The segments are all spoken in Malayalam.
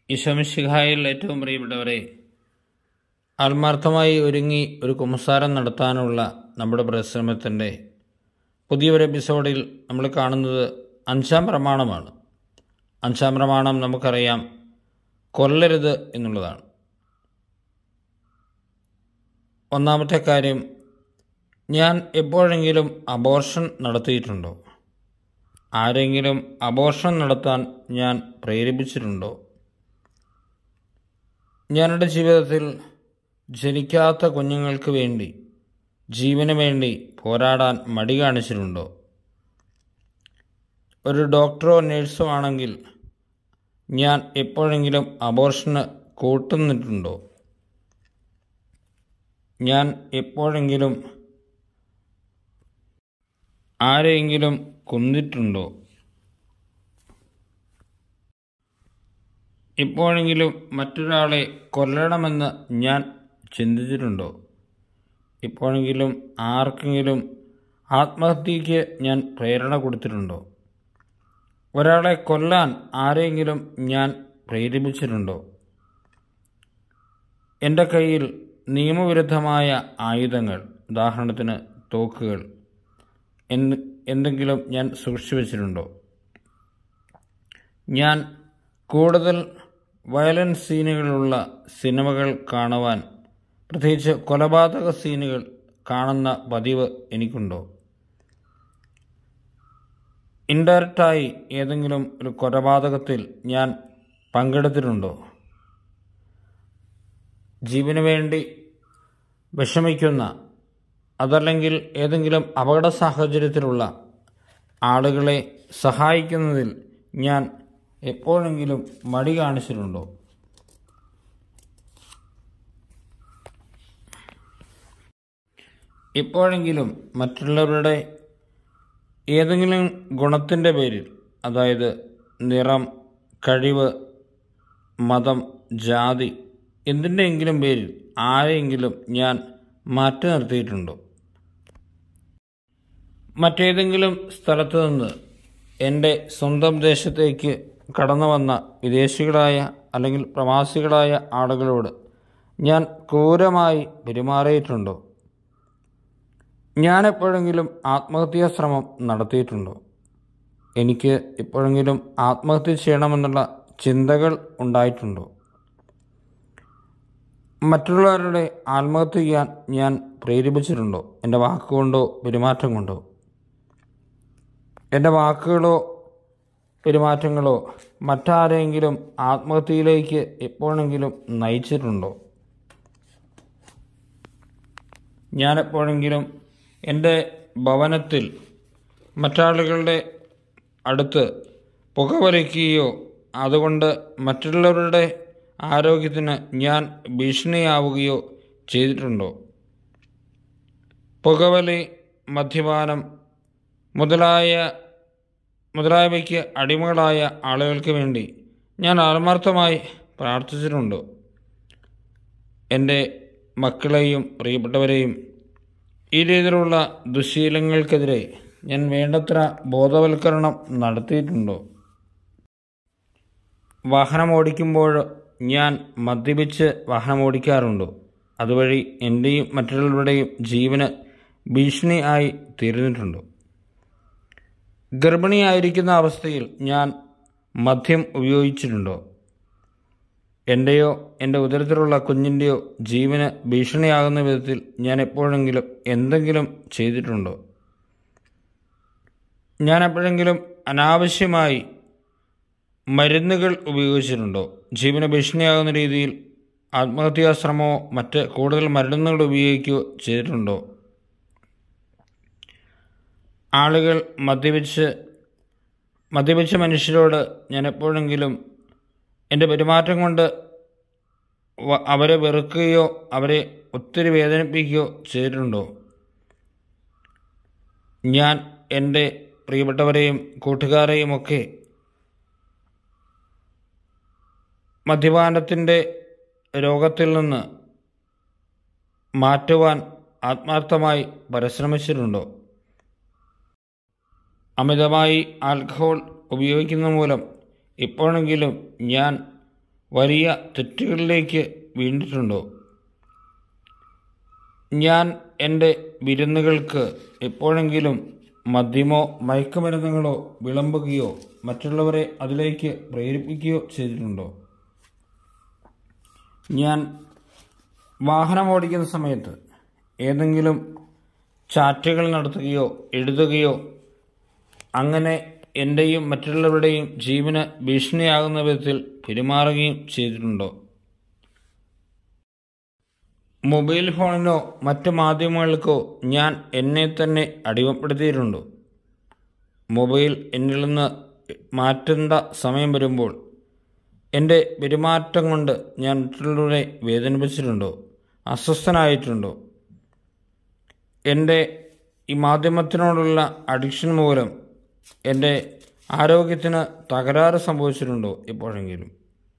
ഈശോമിശിഹായിൽ ഏറ്റവും പ്രിയപ്പെട്ടവരെ ആത്മാർത്ഥമായി ഒരുങ്ങി ഒരു കുമ്പസാരം നടത്താനുള്ള നമ്മുടെ പരിശ്രമത്തിൻ്റെ പുതിയൊരു എപ്പിസോഡിൽ നമ്മൾ കാണുന്നത് അഞ്ചാം പ്രമാണമാണ് അഞ്ചാം പ്രമാണം നമുക്കറിയാം കൊല്ലരുത് എന്നുള്ളതാണ് ഒന്നാമത്തെ കാര്യം ഞാൻ എപ്പോഴെങ്കിലും അബോർഷൻ നടത്തിയിട്ടുണ്ടോ ആരെങ്കിലും അബോർഷൻ നടത്താൻ ഞാൻ പ്രേരിപ്പിച്ചിട്ടുണ്ടോ ഞാൻ എൻ്റെ ജീവിതത്തിൽ ജനിക്കാത്ത കുഞ്ഞുങ്ങൾക്ക് വേണ്ടി ജീവന് വേണ്ടി പോരാടാൻ മടി കാണിച്ചിട്ടുണ്ടോ ഒരു ഡോക്ടറോ നേഴ്സോ ആണെങ്കിൽ ഞാൻ എപ്പോഴെങ്കിലും അബോർഷന് കൂട്ടുന്നിട്ടുണ്ടോ ഞാൻ എപ്പോഴെങ്കിലും ആരെയെങ്കിലും കൊന്നിട്ടുണ്ടോ എപ്പോഴെങ്കിലും മറ്റൊരാളെ കൊല്ലണമെന്ന് ഞാൻ ചിന്തിച്ചിട്ടുണ്ടോ എപ്പോഴെങ്കിലും ആർക്കെങ്കിലും ആത്മഹത്യയ്ക്ക് ഞാൻ പ്രേരണ കൊടുത്തിട്ടുണ്ടോ ഒരാളെ കൊല്ലാൻ ആരെങ്കിലും ഞാൻ പ്രേരിപ്പിച്ചിട്ടുണ്ടോ എൻ്റെ കയ്യിൽ നിയമവിരുദ്ധമായ ആയുധങ്ങൾ ഉദാഹരണത്തിന് തോക്കുകൾ എന്ത് എന്തെങ്കിലും ഞാൻ സൂക്ഷിച്ചു വച്ചിട്ടുണ്ടോ ഞാൻ കൂടുതൽ വയലൻസ് സീനുകളുള്ള സിനിമകൾ കാണുവാൻ പ്രത്യേകിച്ച് കൊലപാതക സീനുകൾ കാണുന്ന പതിവ് എനിക്കുണ്ടോ ഇൻഡയറക്റ്റായി ഏതെങ്കിലും ഒരു കൊലപാതകത്തിൽ ഞാൻ പങ്കെടുത്തിട്ടുണ്ടോ ജീവന് വേണ്ടി വിഷമിക്കുന്ന അതല്ലെങ്കിൽ ഏതെങ്കിലും അപകട സാഹചര്യത്തിലുള്ള ആളുകളെ സഹായിക്കുന്നതിൽ ഞാൻ എപ്പോഴെങ്കിലും മടി കാണിച്ചിട്ടുണ്ടോ എപ്പോഴെങ്കിലും മറ്റുള്ളവരുടെ ഏതെങ്കിലും ഗുണത്തിൻ്റെ പേരിൽ അതായത് നിറം കഴിവ് മതം ജാതി എന്തിൻ്റെയെങ്കിലും പേരിൽ ആരെയെങ്കിലും ഞാൻ മാറ്റി നിർത്തിയിട്ടുണ്ടോ മറ്റേതെങ്കിലും സ്ഥലത്ത് നിന്ന് എൻ്റെ സ്വന്തം ദേശത്തേക്ക് കടന്നു വന്ന വിദേശികളായ അല്ലെങ്കിൽ പ്രവാസികളായ ആളുകളോട് ഞാൻ ക്രൂരമായി പെരുമാറിയിട്ടുണ്ടോ ഞാൻ എപ്പോഴെങ്കിലും ആത്മഹത്യാ ശ്രമം നടത്തിയിട്ടുണ്ടോ എനിക്ക് എപ്പോഴെങ്കിലും ആത്മഹത്യ ചെയ്യണമെന്നുള്ള ചിന്തകൾ ഉണ്ടായിട്ടുണ്ടോ മറ്റുള്ളവരുടെ ആത്മഹത്യ ചെയ്യാൻ ഞാൻ പ്രേരിപ്പിച്ചിട്ടുണ്ടോ എൻ്റെ വാക്കുകൊണ്ടോ പെരുമാറ്റം കൊണ്ടോ എൻ്റെ വാക്കുകളോ പെരുമാറ്റങ്ങളോ മറ്റാരെങ്കിലും ആത്മഹത്യയിലേക്ക് എപ്പോഴെങ്കിലും നയിച്ചിട്ടുണ്ടോ ഞാൻ എപ്പോഴെങ്കിലും എൻ്റെ ഭവനത്തിൽ മറ്റാളുകളുടെ അടുത്ത് പുകവലിക്കുകയോ അതുകൊണ്ട് മറ്റുള്ളവരുടെ ആരോഗ്യത്തിന് ഞാൻ ഭീഷണിയാവുകയോ ചെയ്തിട്ടുണ്ടോ പുകവലി മദ്യപാനം മുതലായ മുതലായവയ്ക്ക് അടിമകളായ ആളുകൾക്ക് വേണ്ടി ഞാൻ ആത്മാർത്ഥമായി പ്രാർത്ഥിച്ചിട്ടുണ്ടോ എൻ്റെ മക്കളെയും പ്രിയപ്പെട്ടവരെയും ഈ രീതിയിലുള്ള ദുശീലങ്ങൾക്കെതിരെ ഞാൻ വേണ്ടത്ര ബോധവൽക്കരണം നടത്തിയിട്ടുണ്ടോ വാഹനം ഓടിക്കുമ്പോൾ ഞാൻ മദ്യപിച്ച് വാഹനം ഓടിക്കാറുണ്ടോ അതുവഴി എൻ്റെയും മറ്റുള്ളവരുടെയും ജീവന് ഭീഷണി ആയി തീർന്നിട്ടുണ്ടോ ഗർഭിണിയായിരിക്കുന്ന അവസ്ഥയിൽ ഞാൻ മദ്യം ഉപയോഗിച്ചിട്ടുണ്ടോ എൻ്റെയോ എൻ്റെ ഉദരത്തിലുള്ള കുഞ്ഞിൻ്റെയോ ജീവന് ഭീഷണിയാകുന്ന വിധത്തിൽ ഞാൻ എപ്പോഴെങ്കിലും എന്തെങ്കിലും ചെയ്തിട്ടുണ്ടോ ഞാൻ എപ്പോഴെങ്കിലും അനാവശ്യമായി മരുന്നുകൾ ഉപയോഗിച്ചിട്ടുണ്ടോ ജീവന് ഭീഷണിയാകുന്ന രീതിയിൽ ആത്മഹത്യാ ശ്രമമോ മറ്റ് കൂടുതൽ മരുന്നുകൾ ഉപയോഗിക്കുകയോ ചെയ്തിട്ടുണ്ടോ ആളുകൾ മദ്യപിച്ച് മദ്യപിച്ച മനുഷ്യരോട് ഞാൻ എപ്പോഴെങ്കിലും എൻ്റെ പെരുമാറ്റം കൊണ്ട് അവരെ വെറുക്കുകയോ അവരെ ഒത്തിരി വേദനിപ്പിക്കുകയോ ചെയ്തിട്ടുണ്ടോ ഞാൻ എൻ്റെ പ്രിയപ്പെട്ടവരെയും കൂട്ടുകാരെയും ഒക്കെ മദ്യപാനത്തിൻ്റെ രോഗത്തിൽ നിന്ന് മാറ്റുവാൻ ആത്മാർത്ഥമായി പരിശ്രമിച്ചിട്ടുണ്ടോ അമിതമായി ആൽക്കഹോൾ ഉപയോഗിക്കുന്ന മൂലം എപ്പോഴെങ്കിലും ഞാൻ വലിയ തെറ്റുകളിലേക്ക് വീണിട്ടുണ്ടോ ഞാൻ എൻ്റെ വിരുന്നുകൾക്ക് എപ്പോഴെങ്കിലും മദ്യമോ മയക്കുമരുന്നുകളോ വിളമ്പുകയോ മറ്റുള്ളവരെ അതിലേക്ക് പ്രേരിപ്പിക്കുകയോ ചെയ്തിട്ടുണ്ടോ ഞാൻ വാഹനം ഓടിക്കുന്ന സമയത്ത് ഏതെങ്കിലും ചാറ്റുകൾ നടത്തുകയോ എഴുതുകയോ അങ്ങനെ എൻ്റെയും മറ്റുള്ളവരുടെയും ജീവന് ഭീഷണിയാകുന്ന വിധത്തിൽ പെരുമാറുകയും ചെയ്തിട്ടുണ്ടോ മൊബൈൽ ഫോണിനോ മറ്റ് മാധ്യമങ്ങൾക്കോ ഞാൻ എന്നെ തന്നെ അടിമപ്പെടുത്തിയിട്ടുണ്ടോ മൊബൈൽ എന്നിൽ നിന്ന് മാറ്റേണ്ട സമയം വരുമ്പോൾ എൻ്റെ പെരുമാറ്റം കൊണ്ട് ഞാൻ മറ്റുള്ളവരെ വേദനിപ്പിച്ചിട്ടുണ്ടോ അസ്വസ്ഥനായിട്ടുണ്ടോ എൻ്റെ ഈ മാധ്യമത്തിനോടുള്ള അഡിക്ഷൻ മൂലം എൻ്റെ ആരോഗ്യത്തിന് തകരാറ് സംഭവിച്ചിട്ടുണ്ടോ എപ്പോഴെങ്കിലും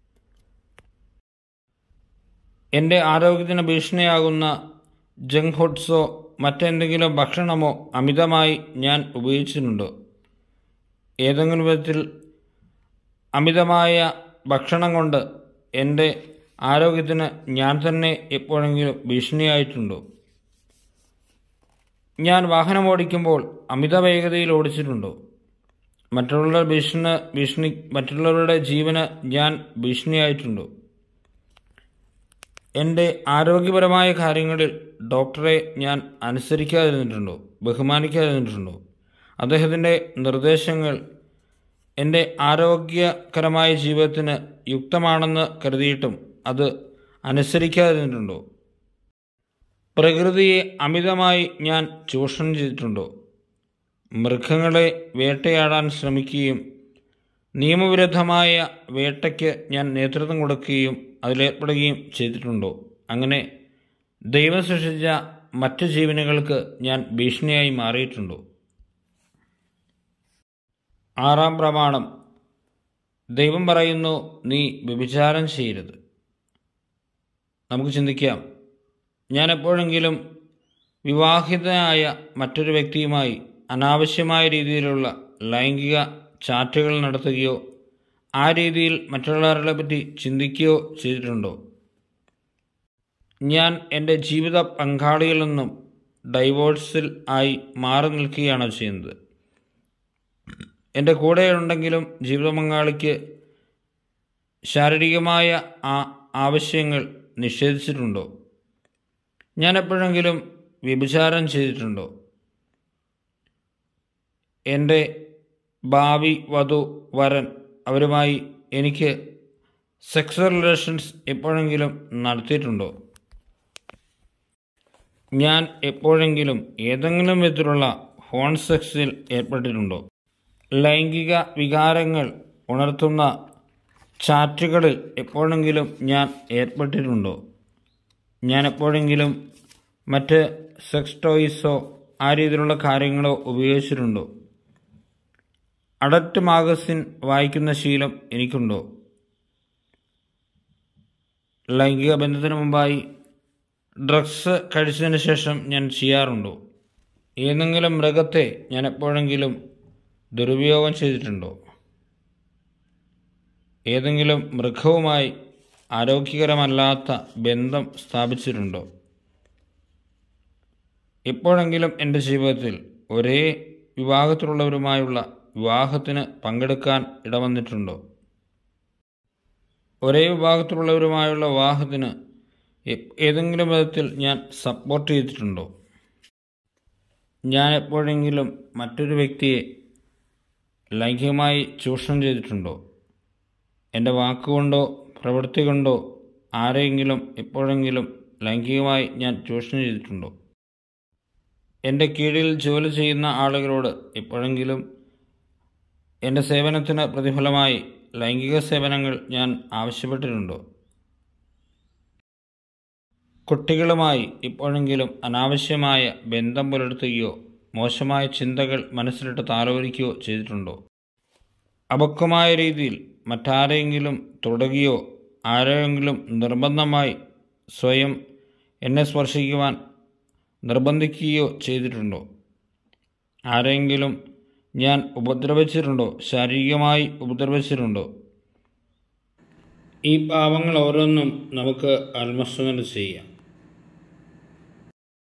എൻ്റെ ആരോഗ്യത്തിന് ഭീഷണിയാകുന്ന ജങ്ക് ഫുഡ്സോ മറ്റെന്തെങ്കിലും ഭക്ഷണമോ അമിതമായി ഞാൻ ഉപയോഗിച്ചിട്ടുണ്ടോ ഏതെങ്കിലും വിധത്തിൽ അമിതമായ ഭക്ഷണം കൊണ്ട് എൻ്റെ ആരോഗ്യത്തിന് ഞാൻ തന്നെ എപ്പോഴെങ്കിലും ഭീഷണിയായിട്ടുണ്ടോ ഞാൻ വാഹനം ഓടിക്കുമ്പോൾ അമിത വേഗതയിൽ ഓടിച്ചിട്ടുണ്ടോ മറ്റുള്ളവരുടെ ഭീഷണി ഭീഷണി മറ്റുള്ളവരുടെ ജീവന് ഞാൻ ഭീഷണിയായിട്ടുണ്ടോ എൻ്റെ ആരോഗ്യപരമായ കാര്യങ്ങളിൽ ഡോക്ടറെ ഞാൻ അനുസരിക്കാതിരുന്നിട്ടുണ്ടോ ബഹുമാനിക്കാതിരുന്നിട്ടുണ്ടോ അദ്ദേഹത്തിൻ്റെ നിർദ്ദേശങ്ങൾ എൻ്റെ ആരോഗ്യകരമായ ജീവിതത്തിന് യുക്തമാണെന്ന് കരുതിയിട്ടും അത് അനുസരിക്കാതിരുന്നിട്ടുണ്ടോ പ്രകൃതിയെ അമിതമായി ഞാൻ ചൂഷണം ചെയ്തിട്ടുണ്ടോ മൃഗങ്ങളെ വേട്ടയാടാൻ ശ്രമിക്കുകയും നിയമവിരുദ്ധമായ വേട്ടയ്ക്ക് ഞാൻ നേതൃത്വം കൊടുക്കുകയും അതിലേർപ്പെടുകയും ചെയ്തിട്ടുണ്ടോ അങ്ങനെ ദൈവം സൃഷ്ടിച്ച മറ്റു ജീവനുകൾക്ക് ഞാൻ ഭീഷണിയായി മാറിയിട്ടുണ്ടോ ആറാം പ്രമാണം ദൈവം പറയുന്നു നീ വ്യഭിചാരം ചെയ്യരുത് നമുക്ക് ചിന്തിക്കാം ഞാൻ എപ്പോഴെങ്കിലും വിവാഹിതനായ മറ്റൊരു വ്യക്തിയുമായി അനാവശ്യമായ രീതിയിലുള്ള ലൈംഗിക ചാറ്റുകൾ നടത്തുകയോ ആ രീതിയിൽ മറ്റുള്ളവരെ പറ്റി ചിന്തിക്കുകയോ ചെയ്തിട്ടുണ്ടോ ഞാൻ എൻ്റെ ജീവിത പങ്കാളിയിൽ നിന്നും ഡൈവോഴ്സിൽ ആയി മാറി നിൽക്കുകയാണോ ചെയ്യുന്നത് എൻ്റെ കൂടെ ഉണ്ടെങ്കിലും ജീവിത പങ്കാളിക്ക് ശാരീരികമായ ആ ആവശ്യങ്ങൾ നിഷേധിച്ചിട്ടുണ്ടോ ഞാൻ എപ്പോഴെങ്കിലും വ്യഭിചാരം ചെയ്തിട്ടുണ്ടോ എൻ്റെ ഭാവി വധു വരൻ അവരുമായി എനിക്ക് സെക്സ്വൽ റിലേഷൻസ് എപ്പോഴെങ്കിലും നടത്തിയിട്ടുണ്ടോ ഞാൻ എപ്പോഴെങ്കിലും ഏതെങ്കിലും വിധത്തിലുള്ള ഫോൺ സെക്സിൽ ഏർപ്പെട്ടിട്ടുണ്ടോ ലൈംഗിക വികാരങ്ങൾ ഉണർത്തുന്ന ചാറ്റുകളിൽ എപ്പോഴെങ്കിലും ഞാൻ ഏർപ്പെട്ടിട്ടുണ്ടോ ഞാൻ എപ്പോഴെങ്കിലും മറ്റ് സെക്സ് ടോയ്സോ ആ രീതിയിലുള്ള കാര്യങ്ങളോ ഉപയോഗിച്ചിട്ടുണ്ടോ അഡൽട്ട് മാഗസിൻ വായിക്കുന്ന ശീലം എനിക്കുണ്ടോ ലൈംഗിക ബന്ധത്തിന് മുമ്പായി ഡ്രഗ്സ് കഴിച്ചതിന് ശേഷം ഞാൻ ചെയ്യാറുണ്ടോ ഏതെങ്കിലും മൃഗത്തെ ഞാൻ എപ്പോഴെങ്കിലും ദുരുപയോഗം ചെയ്തിട്ടുണ്ടോ ഏതെങ്കിലും മൃഗവുമായി ആരോഗ്യകരമല്ലാത്ത ബന്ധം സ്ഥാപിച്ചിട്ടുണ്ടോ എപ്പോഴെങ്കിലും എൻ്റെ ജീവിതത്തിൽ ഒരേ വിവാഹത്തിലുള്ളവരുമായുള്ള വിവാഹത്തിന് പങ്കെടുക്കാൻ ഇടവന്നിട്ടുണ്ടോ ഒരേ വിഭാഗത്തിലുള്ളവരുമായുള്ള വിവാഹത്തിന് എ- ഏതെങ്കിലും വിധത്തിൽ ഞാൻ സപ്പോർട്ട് ചെയ്തിട്ടുണ്ടോ ഞാൻ എപ്പോഴെങ്കിലും മറ്റൊരു വ്യക്തിയെ ലൈംഗികമായി ചൂഷണം ചെയ്തിട്ടുണ്ടോ എൻ്റെ വാക്കുകൊണ്ടോ പ്രവൃത്തി കൊണ്ടോ ആരെയെങ്കിലും എപ്പോഴെങ്കിലും ലൈംഗികമായി ഞാൻ ചൂഷണം ചെയ്തിട്ടുണ്ടോ എൻ്റെ കീഴിൽ ജോലി ചെയ്യുന്ന ആളുകളോട് എപ്പോഴെങ്കിലും എൻ്റെ സേവനത്തിന് പ്രതിഫലമായി ലൈംഗിക സേവനങ്ങൾ ഞാൻ ആവശ്യപ്പെട്ടിട്ടുണ്ടോ കുട്ടികളുമായി എപ്പോഴെങ്കിലും അനാവശ്യമായ ബന്ധം പുലർത്തുകയോ മോശമായ ചിന്തകൾ മനസ്സിലിട്ട് താലോലിക്കുകയോ ചെയ്തിട്ടുണ്ടോ അപക്വമായ രീതിയിൽ മറ്റാരെങ്കിലും തൊടുകയോ ആരെയെങ്കിലും നിർബന്ധമായി സ്വയം എന്നെ സ്പർശിക്കുവാൻ നിർബന്ധിക്കുകയോ ചെയ്തിട്ടുണ്ടോ ആരെങ്കിലും ഞാൻ ഉപദ്രവിച്ചിട്ടുണ്ടോ ശാരീരികമായി ഉപദ്രവിച്ചിട്ടുണ്ടോ ഈ പാപങ്ങൾ ഓരോന്നും നമുക്ക് ആത്മസ്മരണ ചെയ്യാം